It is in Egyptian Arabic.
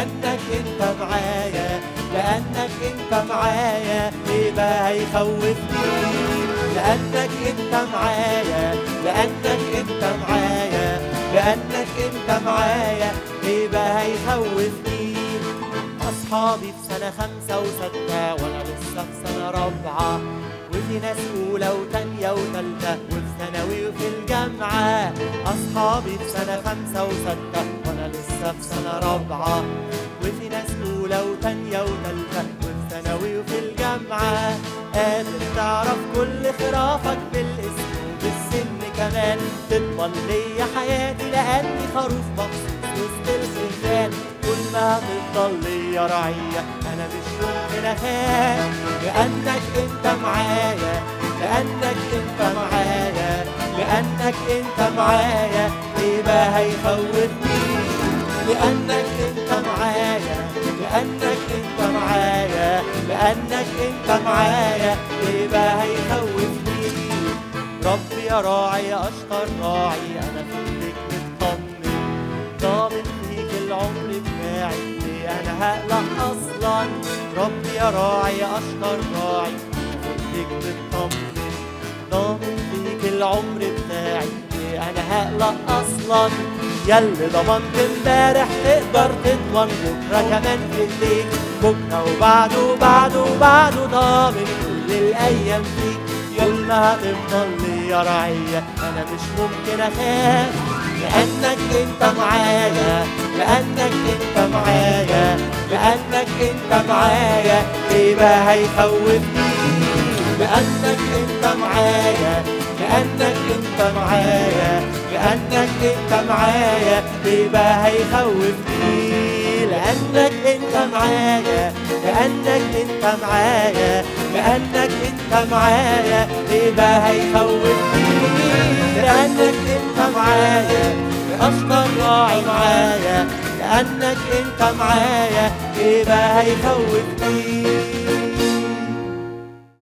لأنك أنت معايا لأنك أنت معايا إيه بقى هيخوفني لأنك أنت معايا لأنك أنت معايا لأنك أنت معايا إيه بقى هيخوفني أصحابي في سنة خمسة وستة وأنا لسه في سنة رابعة وفي ناس أولى وتانية وتالتة وفي ثانوي وفي الجامعة أصحابي في سنة خمسة وستة وأنا لسه في سنة رابعة وفي ناس أولى وتانية وتالتة وفي ثانوي وفي الجامعة قادر تعرف كل خرافك بالاسم وبالسن كمان تضمن ليا حياتي لأني خروف مخصوص وسط الخلفان كل ما هتفضل ليا رعية أنا مش ممكن أخاف لأنك أنت معايا لأنك أنت معايا لأنك أنت معايا إيه بقى هيخوفني لأنك أنت معايا لأنك أنت معايا لأنك أنت معايا إيه بقى هيخوفني ربي يا راعي يا أشطر راعي أنا فيك مطمن ضامن فيك العمر بتاعي ليه أنا هقلق أصلا ربي يا راعي يا أشطر راعي أنا فيك مطمن ضامن فيك العمر بتاعي ليه أنا هقلق أصلا ياللي ضمنت امبارح تقدر تضمن بكرة كمان في الليل بكرة وبعده وبعده وبعده ضامن كل الأيام فيك يوم ما هتفضل ليا رعية أنا مش ممكن أخاف لأنك أنت معايا لأنك أنت معايا لأنك أنت معايا إيه بقى هيخوفني لأنك أنت معايا لأنك أنت معايا لأنك أنت معايا إيه بقى هيخوفني لأنك أنت معايا لأنك أنت معايا لأنك أنت معايا إيه بقى هيخوفني لأنك أنت معايا أشطر راعي معايا لأنك أنت معايا إيه بقى هيخوفني